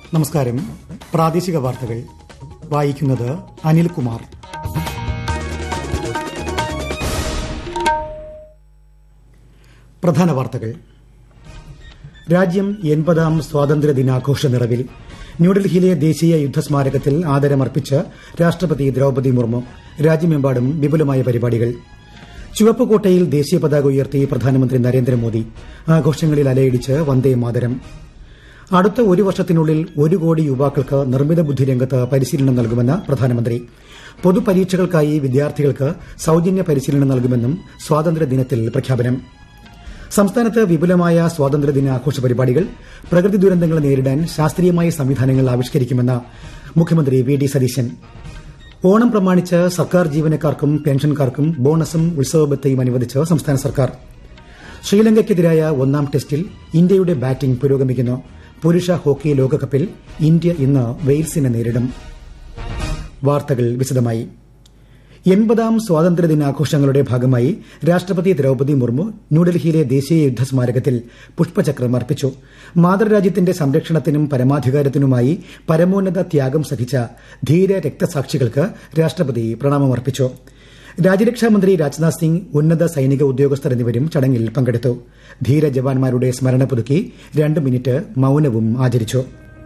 നമസ്കാരം പ്രാദേശിക വാർത്തകൾ വായിക്കുന്നത് അനിൽകുമാർ പ്രധാന വാർത്തകൾ രാജ്യം എൺപതാം സ്വാതന്ത്ര്യ ദിനാഘോഷ നിറവിൽ ന്യൂഡൽഹിയിലെ ദേശീയ യുദ്ധസ്മാരകത്തിൽ ആദരമർപ്പിച്ച് രാഷ്ട്രപതി ദ്രൌപദി മുർമു രാജ്യമെമ്പാടും വിപുലമായ പരിപാടികൾ ചുവപ്പ് കോട്ടയിൽ ദേശീയ പതാക ഉയർത്തി പ്രധാനമന്ത്രി നരേന്ദ്രമോദി ആഘോഷങ്ങളിൽ അലയടിച്ച് വന്ദേ മാതരം അടുത്ത ഒരു വർഷത്തിനുള്ളിൽ ഒരു കോടി യുവാക്കൾക്ക് നിർമ്മിത ബുദ്ധി രംഗത്ത് പരിശീലനം നൽകുമെന്ന് പ്രധാനമന്ത്രി പൊതുപരീക്ഷകൾക്കായി വിദ്യാർത്ഥികൾക്ക് സൌജന്യ പരിശീലനം നൽകുമെന്നും സ്വാതന്ത്ര്യദിനത്തിൽ പ്രഖ്യാപനം സംസ്ഥാനത്ത് വിപുലമായ സ്വാതന്ത്ര്യദിന ആഘോഷ പരിപാടികൾ പ്രകൃതി ദുരന്തങ്ങൾ നേരിടാൻ ശാസ്ത്രീയമായ സംവിധാനങ്ങൾ ആവിഷ്കരിക്കുമെന്ന് മുഖ്യമന്ത്രി വി ഡി സതീശൻ ഓണം പ്രമാണിച്ച് സർക്കാർ ജീവനക്കാർക്കും പെൻഷൻകാർക്കും ബോണസും ഉത്സവബത്തയും അനുവദിച്ച് സംസ്ഥാന സർക്കാർ ശ്രീലങ്കയ്ക്കെതിരായ ഒന്നാം ടെസ്റ്റിൽ ഇന്ത്യയുടെ ബാറ്റിംഗ് പുരോഗമിക്കുന്നു പുരുഷ ഹോക്കി ലോകകപ്പിൽ ഇന്ത്യ ഇന്ന് വെയിൽസിനെ നേരിടും വാർത്തകൾ വിശദമായി എൺപതാം സ്വാതന്ത്ര്യദിനാഘോഷങ്ങളുടെ ഭാഗമായി രാഷ്ട്രപതി ദ്രൌപദി മുർമു ന്യൂഡൽഹിയിലെ ദേശീയ യുദ്ധസ്മാരകത്തിൽ പുഷ്പചക്രം അർപ്പിച്ചു മാതൃരാജ്യത്തിന്റെ സംരക്ഷണത്തിനും പരമാധികാരത്തിനുമായി പരമോന്നത ത്യാഗം സഹിച്ച ധീര രക്തസാക്ഷികൾക്ക് രാഷ്ട്രപതി പ്രണാമമർപ്പിച്ചു രാജ്യരക്ഷാമന്ത്രി രാജ്നാഥ് സിംഗ് ഉന്നത സൈനിക ഉദ്യോഗസ്ഥർ എന്നിവരും ചടങ്ങിൽ പങ്കെടുത്തു ധീര ജവാന്മാരുടെ സ്മരണ പുതുക്കി രണ്ട് മിനിറ്റ് മൌനവും ആചരിച്ചു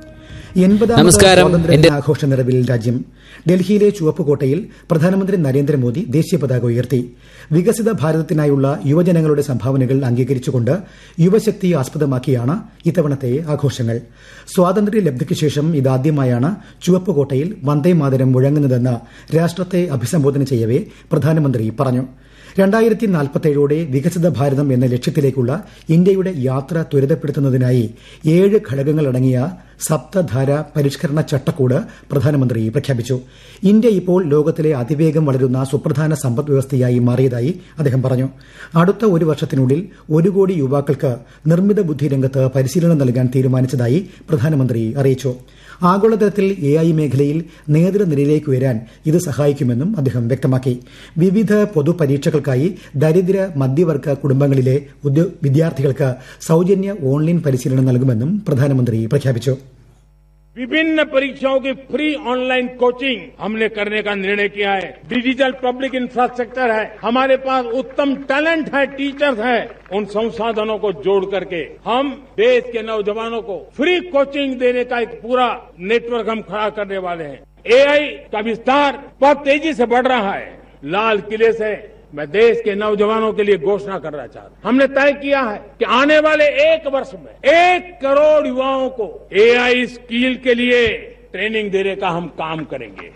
എൺപതാം സ്വാതന്ത്ര്യദിനാഘോഷ നിറവിൽ രാജ്യം ഡൽഹിയിലെ ചുവപ്പുകോട്ടയിൽ പ്രധാനമന്ത്രി നരേന്ദ്രമോദി ദേശീയ പതാക ഉയർത്തി വികസിത ഭാരതത്തിനായുള്ള യുവജനങ്ങളുടെ സംഭാവനകൾ അംഗീകരിച്ചുകൊണ്ട് യുവശക്തി ആസ്പദമാക്കിയാണ് ഇത്തവണത്തെ ആഘോഷങ്ങൾ സ്വാതന്ത്ര്യലബ്ധിക്ക് ശേഷം ഇതാദ്യമായാണ് ചുവപ്പുകോട്ടയിൽ വന്ദേമാതരം മുഴങ്ങുന്നതെന്ന് രാഷ്ട്രത്തെ അഭിസംബോധന ചെയ്യവെ പ്രധാനമന്ത്രി പറഞ്ഞു രണ്ടായിരത്തി നാൽപ്പത്തേഴോടെ വികസിത ഭാരതം എന്ന ലക്ഷ്യത്തിലേക്കുള്ള ഇന്ത്യയുടെ യാത്ര ത്വരിതപ്പെടുത്തുന്നതിനായി ഏഴ് ഘടകങ്ങളടങ്ങിയ സപ്തധാര പരിഷ്കരണ ചട്ടക്കൂട് പ്രധാനമന്ത്രി പ്രഖ്യാപിച്ചു ഇന്ത്യ ഇപ്പോൾ ലോകത്തിലെ അതിവേഗം വളരുന്ന സുപ്രധാന സമ്പദ് വ്യവസ്ഥയായി മാറിയതായി അദ്ദേഹം പറഞ്ഞു അടുത്ത ഒരു വർഷത്തിനുള്ളിൽ ഒരു കോടി യുവാക്കൾക്ക് നിർമ്മിത ബുദ്ധി രംഗത്ത് പരിശീലനം നൽകാൻ തീരുമാനിച്ചതായി പ്രധാനമന്ത്രി അറിയിച്ചു ആഗോളതലത്തിൽ എ ഐ മേഖലയിൽ നേതൃനിരയിലേക്ക് ഉയരാൻ ഇത് സഹായിക്കുമെന്നും അദ്ദേഹം വ്യക്തമാക്കി വിവിധ പൊതുപരീക്ഷകൾക്കായി ദരിദ്ര മധ്യവർഗ കുടുംബങ്ങളിലെ വിദ്യാർത്ഥികൾക്ക് സൌജന്യ ഓൺലൈൻ പരിശീലനം നൽകുമെന്നും പ്രധാനമന്ത്രി പ്രഖ്യാപിച്ചു विभिन्न परीक्षाओं की फ्री ऑनलाइन कोचिंग हमने करने का निर्णय किया है डिजिटल पब्लिक इंफ्रास्ट्रक्चर है हमारे पास उत्तम टैलेंट है टीचर्स है उन संसाधनों को जोड़ करके हम देश के नौजवानों को फ्री कोचिंग देने का एक पूरा नेटवर्क हम खड़ा करने वाले हैं एआई का विस्तार बहुत तेजी से बढ़ रहा है लाल किले से मैं देश के नौजवानों के लिए घोषणा करना चाहता हूं हमने तय किया है कि आने वाले एक वर्ष में एक करोड़ युवाओं को एआई स्किल के लिए ट्रेनिंग देने का हम काम करेंगे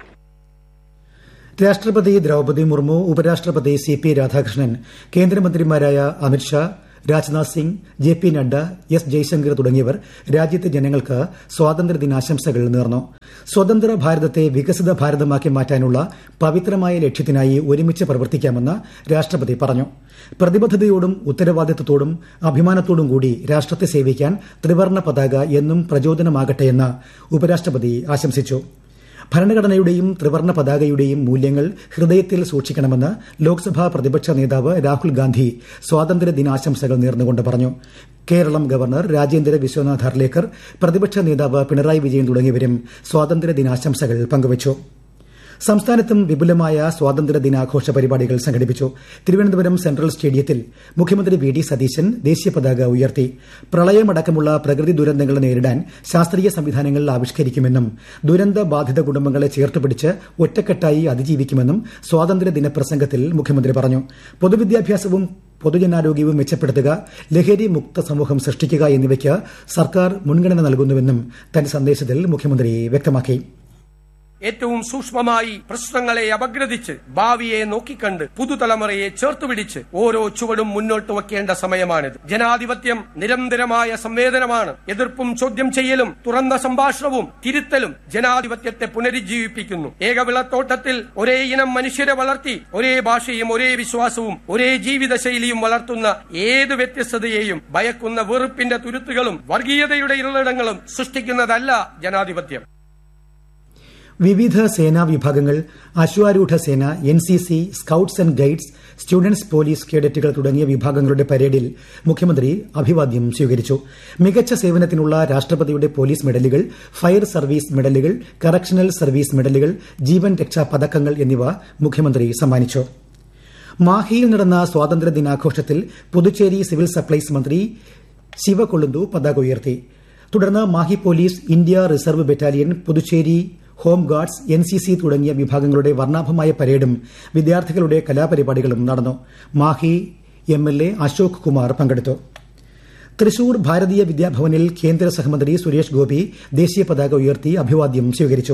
രാഷ്ട്രപതി ദ്രൌപദി മുർമു ഉപരാഷ്ട്രപതി സി പി രാധാകൃഷ്ണൻ കേന്ദ്രമന്ത്രിമാരായ Amit Shah Rajnath Singh J P Nadda S Jaishankar തുടങ്ങിയവർ രാജ്യത്തെ ജനങ്ങൾക്ക് സ്വാതന്ത്ര്യദിനാശംസകൾ നേർന്നു സ്വതന്ത്ര ഭാരതത്തെ വികസിത ഭാരതമാക്കി മാറ്റാനുള്ള പവിത്രമായ ലക്ഷ്യത്തിനായി ഒരുമിച്ച് പ്രവർത്തിക്കാമെന്ന് രാഷ്ട്രപതി പറഞ്ഞു പ്രതിബദ്ധതയോടും ഉത്തരവാദിത്തത്തോടും അഭിമാനത്തോടും കൂടി രാഷ്ട്രത്തെ സേവിക്കാൻ ത്രിവർണ്ണ പതാക എന്നും പ്രചോദനമാകട്ടെയെന്ന് ഉപരാഷ്ട്രപതി ആശംസിച്ചു ഭരണഘടനയുടെയും ത്രിവർണ്ണ പതാകയുടെയും മൂല്യങ്ങൾ ഹൃദയത്തിൽ സൂക്ഷിക്കണമെന്ന് ലോക്സഭാ പ്രതിപക്ഷ നേതാവ് രാഹുൽ ഗാന്ധി സ്വാതന്ത്ര്യ ദിനാശംസകൾ നേർന്നുകൊണ്ട് പറഞ്ഞു കേരളം ഗവർണർ രാജേന്ദ്ര വിശ്വനാഥ് ഹർലേക്കർ പ്രതിപക്ഷ നേതാവ് പിണറായി വിജയൻ തുടങ്ങിയവരും സ്വാതന്ത്ര്യ ദിനാശംസകൾ പങ്കുവച്ചു സംസ്ഥാനത്തും വിപുലമായ സ്വാതന്ത്ര്യ ദിനാഘോഷ പരിപാടികൾ സംഘടിപ്പിച്ചു തിരുവനന്തപുരം സെൻട്രൽ സ്റ്റേഡിയത്തിൽ മുഖ്യമന്ത്രി വി ഡി സതീശൻ ദേശീയ പതാക ഉയർത്തി പ്രളയമടക്കമുള്ള പ്രകൃതി ദുരന്തങ്ങൾ നേരിടാൻ ശാസ്ത്രീയ സംവിധാനങ്ങൾ ആവിഷ്കരിക്കുമെന്നും ദുരന്ത ബാധിത കുടുംബങ്ങളെ ചേർത്തുപിടിച്ച് ഒറ്റക്കെട്ടായി അതിജീവിക്കുമെന്നും സ്വാതന്ത്ര്യദിന പ്രസംഗത്തിൽ മുഖ്യമന്ത്രി പറഞ്ഞു പൊതുവിദ്യാഭ്യാസവും പൊതുജനാരോഗ്യവും മെച്ചപ്പെടുത്തുക ലഹരി മുക്ത സമൂഹം സൃഷ്ടിക്കുക എന്നിവയ്ക്ക് സർക്കാർ മുൻഗണന നൽകുന്നുവെന്നും തന്റെ സന്ദേശത്തിൽ മുഖ്യമന്ത്രി വ്യക്തമാക്കി ഏറ്റവും സൂക്ഷ്മമായി പ്രശ്നങ്ങളെ അപഗ്രഥിച്ച് ഭാവിയെ നോക്കിക്കണ്ട് പുതുതലമുറയെ ചേർത്തുപിടിച്ച് ഓരോ ചുവടും മുന്നോട്ട് വെക്കേണ്ട സമയമാണിത് ജനാധിപത്യം നിരന്തരമായ സംവേദനമാണ് എതിർപ്പും ചോദ്യം ചെയ്യലും തുറന്ന സംഭാഷണവും തിരുത്തലും ജനാധിപത്യത്തെ പുനരുജ്ജീവിപ്പിക്കുന്നു ഏകവിളത്തോട്ടത്തിൽ ഒരേ ഇനം മനുഷ്യരെ വളർത്തി ഒരേ ഭാഷയും ഒരേ വിശ്വാസവും ഒരേ ജീവിതശൈലിയും വളർത്തുന്ന ഏത് വ്യത്യസ്തതയെയും ഭയക്കുന്ന വെറുപ്പിന്റെ തുരുത്തുകളും വർഗീയതയുടെ ഇരുളിടങ്ങളും സൃഷ്ടിക്കുന്നതല്ല ജനാധിപത്യം വിവിധ സേനാ വിഭാഗങ്ങൾ അശ്വാരൂഢ സേന N C C scouts and guides students police കേഡറ്റുകൾ തുടങ്ങിയ വിഭാഗങ്ങളുടെ പരേഡിൽ മുഖ്യമന്ത്രി അഭിവാദ്യം സ്വീകരിച്ചു മികച്ച സേവനത്തിനുള്ള രാഷ്ട്രപതിയുടെ പോലീസ് മെഡലുകൾ ഫയർ സർവീസ് മെഡലുകൾ കറക്ഷണൽ സർവീസ് മെഡലുകൾ ജീവൻ രക്ഷാ പതക്കങ്ങൾ എന്നിവ മുഖ്യമന്ത്രി സമ്മാനിച്ചു മാഹിയിൽ നടന്ന സ്വാതന്ത്ര്യ ദിനാഘോഷത്തിൽ പുതുച്ചേരി സിവിൽ സപ്ലൈസ് മന്ത്രി ശിവകൊളുന്തു പതാക ഉയർത്തി തുടർന്ന് Mahe police India reserve battalion Puducherry home guards N C C തുടങ്ങിയ വിഭാഗങ്ങളുടെ വർണ്ണാഭമായ പരേഡും വിദ്യാർത്ഥികളുടെ കലാപരിപാടികളും നടന്നു Mahe M L A Ashok Kumar പങ്കെടുത്തു തൃശൂർ ഭാരതീയ വിദ്യാഭവനിൽ കേന്ദ്ര സഹമന്ത്രി സുരേഷ് ഗോപി ദേശീയ പതാക ഉയർത്തി അഭിവാദ്യം സ്വീകരിച്ചു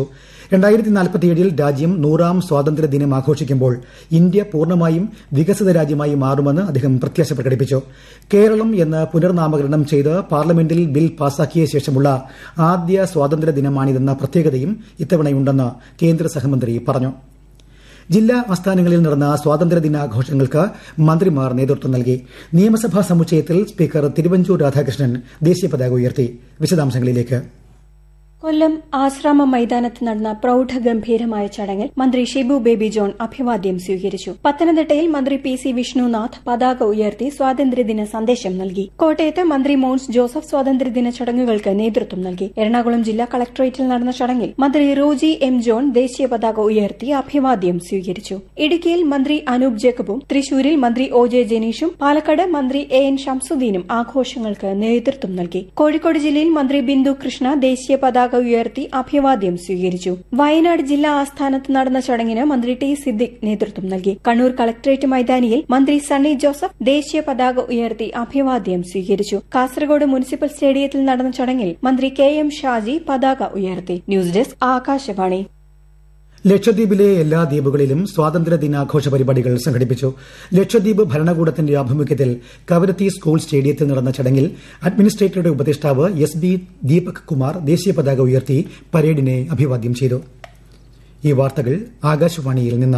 ൽ രാജ്യം നൂറാം സ്വാതന്ത്ര്യ ദിനം ആഘോഷിക്കുമ്പോൾ ഇന്ത്യ പൂർണ്ണമായും വികസിത രാജ്യമായി മാറുമെന്ന് അദ്ദേഹം പ്രത്യാശ പ്രകടിപ്പിച്ചു കേരളം എന്ന് പുനർനാമകരണം ചെയ്ത് പാർലമെന്റിൽ ബിൽ പാസാക്കിയ ശേഷമുള്ള ആദ്യ സ്വാതന്ത്ര്യ ദിനമാണിതെന്ന പ്രത്യേകതയും ഇത്തവണയുണ്ടെന്ന് കേന്ദ്ര സഹമന്ത്രി പറഞ്ഞു ജില്ലാ ആസ്ഥാനങ്ങളിൽ നടന്ന സ്വാതന്ത്ര്യ ദിനാഘോഷങ്ങൾക്ക് മന്ത്രിമാർ നേതൃത്വം നൽകി നിയമസഭാ സമുച്ചയത്തിൽ സ്പീക്കർ തിരുവഞ്ചൂർ രാധാകൃഷ്ണൻ ദേശീയ പതാക ഉയർത്തി വിശദാംശങ്ങളിലേക്ക് കൊല്ലം ആശ്രാമ മൈതാനത്ത് നടന്ന പ്രൌഢഗംഭീരമായ ചടങ്ങിൽ മന്ത്രി ഷിബു ബേബി ജോൺ അഭിവാദ്യം സ്വീകരിച്ചു പത്തനംതിട്ടയിൽ മന്ത്രി പി സി വിഷ്ണുനാഥ് പതാക ഉയർത്തി സ്വാതന്ത്ര്യദിന സന്ദേശം നൽകി കോട്ടയത്ത് മന്ത്രി മോൻസ് ജോസഫ് സ്വാതന്ത്ര്യദിന ചടങ്ങുകൾക്ക് നേതൃത്വം നൽകി എറണാകുളം ജില്ലാ കളക്ടറേറ്റിൽ നടന്ന ചടങ്ങിൽ മന്ത്രി റോജി എം ജോൺ ദേശീയ പതാക ഉയർത്തി അഭിവാദ്യം സ്വീകരിച്ചു ഇടുക്കിയിൽ മന്ത്രി അനൂപ് ജേക്കബും തൃശൂരിൽ മന്ത്രി ഒ ജെ ജനീഷും പാലക്കാട് മന്ത്രി എ എൻ ഷംസുദ്ദീനും ആഘോഷങ്ങൾക്ക് നേതൃത്വം നൽകി കോഴിക്കോട് ജില്ലയിൽ മന്ത്രി ബിന്ദു കൃഷ്ണ ദേശീയ പതാക ഉയർത്തി അഭിവാദ്യം സ്വീകരിച്ചു വയനാട് ജില്ലാ ആസ്ഥാനത്ത് നടന്ന ചടങ്ങിന് മന്ത്രി ടി സിദ്ദിഖ് നേതൃത്വം നൽകി കണ്ണൂർ കളക്ടറേറ്റ് മൈതാനിയിൽ മന്ത്രി സണ്ണി ജോസഫ് ദേശീയ പതാക ഉയർത്തി അഭിവാദ്യം സ്വീകരിച്ചു കാസർഗോഡ് മുനിസിപ്പൽ സ്റ്റേഡിയത്തിൽ നടന്ന ചടങ്ങിൽ മന്ത്രി കെ എം ഷാജി പതാക ഉയർത്തി ന്യൂസ് ഡെസ്ക് ആകാശവാണി ലക്ഷദ്വീപിലെ എല്ലാ ദ്വീപുകളിലും സ്വാതന്ത്ര്യ ദിനാഘോഷ പരിപാടികൾ സംഘടിപ്പിച്ചു ലക്ഷദ്വീപ് ഭരണകൂടത്തിന്റെ ആഭിമുഖ്യത്തിൽ കവരത്തി സ്കൂൾ സ്റ്റേഡിയത്തിൽ നടന്ന ചടങ്ങിൽ അഡ്മിനിസ്ട്രേറ്ററുടെ ഉപദേഷ്ടാവ് എസ് ബി ദീപക് കുമാർ ദേശീയ പതാക ഉയർത്തി പരേഡിനെ അഭിവാദ്യം ചെയ്തു ഈ വാർത്തകൾ ആകാശവാണിയിൽ നിന്ന്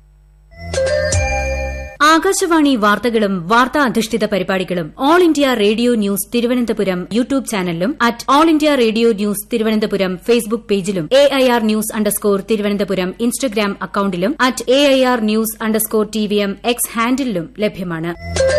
ആകാശവാണി വാർത്തകളും വാർത്താ അധിഷ്ഠിത പരിപാടികളും all India radio news Thiruvananthapuram YouTube ചാനലിലും at all India radio news Thiruvananthapuram Facebook പേജിലും A I R news underscore Thiruvananthapuram Instagram അക്കൌണ്ടിലും at A I R news underscore T V M X ഹാൻഡിലും ലഭ്യമാണ്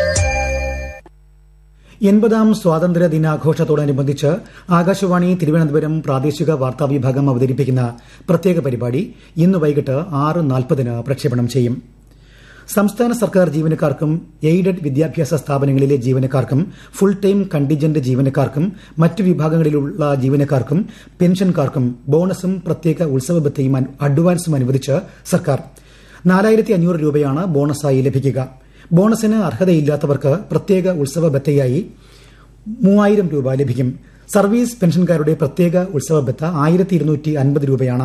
എൺപതാം സ്വാതന്ത്ര്യ ദിനാഘോഷത്തോടനുബന്ധിച്ച് ആകാശവാണി തിരുവനന്തപുരം പ്രാദേശിക വാർത്താ വിഭാഗം അവതരിപ്പിക്കുന്ന പ്രത്യേക പരിപാടി ഇന്ന് വൈകിട്ട് ആറ് നാൽപ്പതിന് പ്രക്ഷേപണം ചെയ്യും സംസ്ഥാന സർക്കാർ ജീവനക്കാർക്കും എയ്ഡഡ് വിദ്യാഭ്യാസ സ്ഥാപനങ്ങളിലെ ജീവനക്കാർക്കും ഫുൾ ടൈം കണ്ടിജന്റ് ജീവനക്കാർക്കും മറ്റ് വിഭാഗങ്ങളിലുള്ള ജീവനക്കാർക്കും പെൻഷൻകാർക്കും ബോണസും പ്രത്യേക ഉത്സവ ബത്തയും അഡ്വാൻസും അനുവദിച്ച് സർക്കാർ നാലായിരത്തി അഞ്ഞൂറ് രൂപയാണ് ബോണസായി ലഭിക്കുക ബോണസിന് അർഹതയില്ലാത്തവർക്ക് പ്രത്യേക ഉത്സവ ബത്തയായി മൂവായിരം രൂപ ലഭിക്കും സർവീസ് പെൻഷൻകാരുടെ പ്രത്യേക ഉത്സവ ബത്ത ആയിരത്തി ഇരുന്നൂറ്റി അൻപത് രൂപയാണ്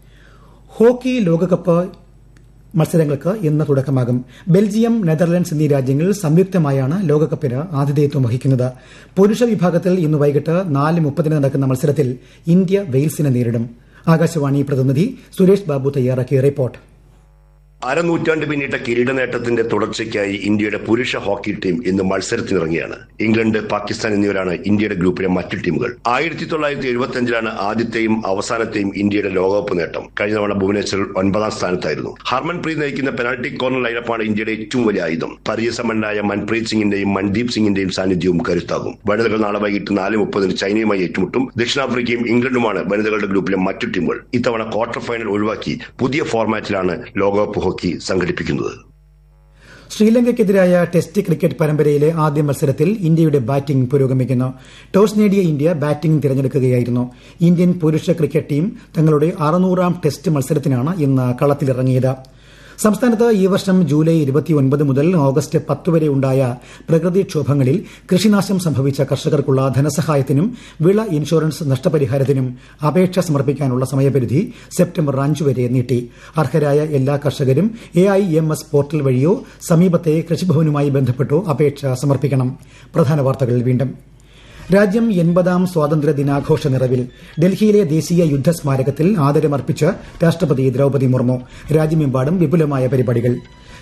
ഹോക്കി ലോകകപ്പ് മത്സരങ്ങൾക്ക് ഇന്ന് തുടക്കമാകും ബെൽജിയം നെതർലൻഡ്സ് എന്നീ രാജ്യങ്ങൾ സംയുക്തമായാണ് ലോകകപ്പിന് ആതിഥേയത്വം വഹിക്കുന്നത് പുരുഷ വിഭാഗത്തിൽ ഇന്ന് വൈകിട്ട് നാല് മുപ്പതിന് നടക്കുന്ന മത്സരത്തിൽ ഇന്ത്യ വെയിൽസിനെ നേരിടും ആകാശവാണി പ്രതിനിധി സുരേഷ് ബാബു തയ്യാറാക്കിയ റിപ്പോർട്ട് അരനൂറ്റാണ്ട് പിന്നിട്ട കിരീട നേട്ടത്തിന്റെ തുടർച്ചയ്ക്കായി ഇന്ത്യയുടെ പുരുഷ ഹോക്കി ടീം ഇന്ന് മത്സരത്തിനിറങ്ങിയാണ് ഇംഗ്ലണ്ട് പാകിസ്ഥാൻ എന്നിവരാണ് ഇന്ത്യയുടെ ഗ്രൂപ്പിലെ മറ്റ് ടീമുകൾ ആയിരത്തി തൊള്ളായിരത്തി എഴുപത്തി അഞ്ചിലാണ് ആദ്യത്തെയും അവസാനത്തെയും ഇന്ത്യയുടെ ലോകകപ്പ് നേട്ടം കഴിഞ്ഞ തവണ ഭുവനേശ്വർ ഒൻപതാം സ്ഥാനത്തായിരുന്നു ഹർമൻപ്രീത് നയിക്കുന്ന പെനാൽറ്റി കോർണർ ലൈനപ്പാണ് ഇന്ത്യയുടെ ഏറ്റവും വലിയ ആയുധം പരിചയസമ്പന്നനായ മൻപ്രീത് സിംഗിന്റെയും മൻദീപ് സിംഗിന്റെയും സാന്നിധ്യവും കരുത്താകും വനിതകൾ നാളെ വൈകിട്ട് നാല് മുപ്പതിന് ചൈനയുമായി ഏറ്റുമുട്ടും ദക്ഷിണാഫ്രിക്കയും ഇംഗ്ലണ്ടുമാണ് വനിതകളുടെ ഗ്രൂപ്പിലെ മറ്റു ടീമുകൾ ഇത്തവണ ക്വാർട്ടർ ഫൈനൽ ഒഴിവാക്കി പുതിയ ഫോർമാറ്റിലാണ് ലോകകപ്പ് ഹോക്കി സംഘടിപ്പിക്കുന്നത് ശ്രീലങ്കയ്ക്കെതിരായ ടെസ്റ്റ് ക്രിക്കറ്റ് പരമ്പരയിലെ ആദ്യ മത്സരത്തിൽ ഇന്ത്യയുടെ ബാറ്റിംഗ് പുരോഗമിക്കുന്നു ടോസ് നേടിയ ഇന്ത്യ ബാറ്റിംഗ് തിരഞ്ഞെടുക്കുകയായിരുന്നു ഇന്ത്യൻ പുരുഷ ക്രിക്കറ്റ് ടീം തങ്ങളുടെ അറുന്നൂറാം ടെസ്റ്റ് മത്സരത്തിനാണ് ഇന്ന് കളത്തിലിറങ്ങിയത് സംസ്ഥാനത്ത് ഈ വർഷം ജൂലൈ ഇരുപത്തിയൊൻപത് മുതൽ ഓഗസ്റ്റ് പത്ത് വരെ ഉണ്ടായ പ്രകൃതിക്ഷോഭങ്ങളിൽ കൃഷിനാശം സംഭവിച്ച കർഷകർക്കുള്ള ധനസഹായത്തിനും വിള ഇൻഷുറൻസ് നഷ്ടപരിഹാരത്തിനും അപേക്ഷ സമർപ്പിക്കാനുള്ള സമയപരിധി സെപ്റ്റംബർ അഞ്ച് വരെ നീട്ടി അർഹരായ എല്ലാ കർഷകരും A I M S portal വഴിയോ സമീപത്തെ കൃഷിഭവനുമായി ബന്ധപ്പെട്ടോ അപേക്ഷ സമർപ്പിക്കണം പ്രധാന വാർത്തകൾ വീണ്ടും രാജ്യം എൺപതാം സ്വാതന്ത്ര്യ ദിനാഘോഷ നിറവിൽ ഡൽഹിയിലെ ദേശീയ യുദ്ധസ്മാരകത്തിൽ ആദരമർപ്പിച്ച് രാഷ്ട്രപതി ദ്രൌപതി മുർമു രാജ്യമെമ്പാടും വിപുലമായ പരിപാടികൾ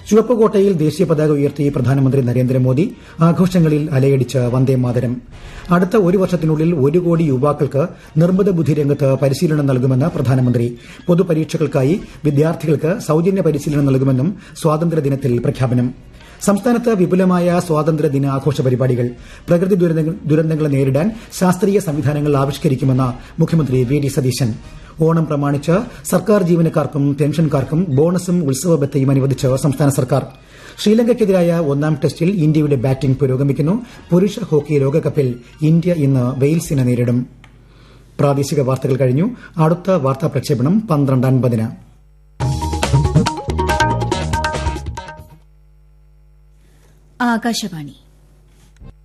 ചുവപ്പുകോട്ടയിൽ ദേശീയ പതാക ഉയർത്തി പ്രധാനമന്ത്രി നരേന്ദ്രമോദി ആഘോഷങ്ങളിൽ അലയടിച്ച് വന്ദേമാതരം അടുത്ത ഒരു വർഷത്തിനുള്ളിൽ ഒരു കോടി യുവാക്കൾക്ക് നിർമ്മിത ബുദ്ധി രംഗത്ത് പരിശീലനം നൽകുമെന്ന് പ്രധാനമന്ത്രി പൊതുപരീക്ഷകൾക്കായി വിദ്യാർത്ഥികൾക്ക് സൌജന്യ പരിശീലനം നൽകുമെന്നും സ്വാതന്ത്ര്യദിനത്തിൽ പ്രഖ്യാപനം സംസ്ഥാനത്ത് വിപുലമായ സ്വാതന്ത്ര്യ ദിനാഘോഷ പരിപാടികൾ പ്രകൃതി ദുരന്തങ്ങളെ നേരിടാൻ ശാസ്ത്രീയ സംവിധാനങ്ങൾ ആവിഷ്കരിക്കുമെന്ന് മുഖ്യമന്ത്രി വി ഡി സതീശൻ ഓണം പ്രമാണിച്ച് സർക്കാർ ജീവനക്കാർക്കും പെൻഷൻകാർക്കും ബോണസും ഉത്സവ ബത്തയും അനുവദിച്ച് സംസ്ഥാന സർക്കാർ ശ്രീലങ്കയ്ക്കെതിരായ ഒന്നാം ടെസ്റ്റിൽ ഇന്ത്യയുടെ ബാറ്റിംഗ് പുരോഗമിക്കുന്നു പുരുഷ ഹോക്കി ലോകകപ്പിൽ ഇന്ത്യ ഇന്ന് വെയിൽസിനെ നേരിടും പ്രാദേശിക വാർത്തകൾ കഴിഞ്ഞു അടുത്ത വാർത്താ പ്രക്ഷേപണം പന്ത്രണ്ട് അൻപതിന് ആകാശവാണി